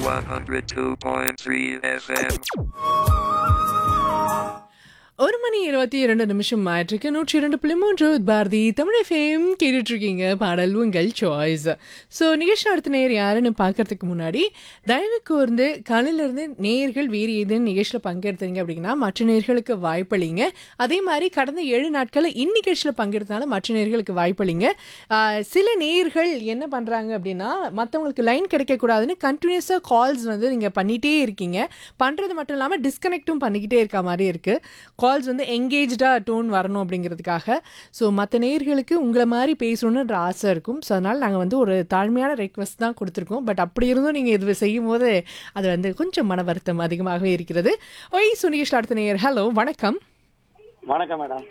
102.3 FM. ஒரு மணி இருபத்தி இரண்டு நிமிஷம் ஆயிட்டிருக்கு நூற்றி இரண்டு புள்ளி மூன்று பாரதி தமிழ் ஃபேம் கேட்டுட்டு இருக்கீங்க பாடல் உங்கள் சாய்ஸ் ஸோ நிகழ்ச்சி அடுத்த நேர் யாருன்னு பார்க்கறதுக்கு முன்னாடி தயவு கூர்ந்து காலையிலேருந்து நேர்கள் வேறு ஏதேனும் நிகழ்ச்சியில் பங்கெடுத்தீங்க அப்படின்னா மற்ற நேர்களுக்கு வாய்ப்பளிங்க அதே மாதிரி கடந்த ஏழு நாட்களில் இந்நிகழ்ச்சியில் பங்கெடுத்தாலும் மற்ற நேர்களுக்கு வாய்ப்பளிங்க ஆஹ், சில நேர்கள் என்ன பண்ணுறாங்க அப்படின்னா மற்றவங்களுக்கு லைன் கிடைக்கக்கூடாதுன்னு கண்டினியூஸாக கால்ஸ் வந்து நீங்கள் பண்ணிகிட்டே இருக்கீங்க பண்ணுறது மட்டும் இல்லாமல் டிஸ்கனெக்ட்டும் பண்ணிக்கிட்டே இருக்க மாதிரி இருக்குது கால்ஸ் வந்து எங்கேஜாக டோன் வரணும் அப்படிங்கிறதுக்காக ஸோ மற்ற நேயர்களுக்கு உங்களை மாதிரி பேசணுன்ற ஆசை இருக்கும் ஸோ அதனால் நாங்கள் வந்து ஒரு தாழ்மையான ரெக்வஸ்ட் தான் கொடுத்துருக்கோம் பட் அப்படி இருந்தும் நீங்கள் இது செய்யும் போது அது வந்து கொஞ்சம் மன வருத்தம் அதிகமாகவே இருக்கிறது ஒய் சுனிகேஷ் அடுத்த நேயர் ஹலோ வணக்கம் வணக்கம் மேடம்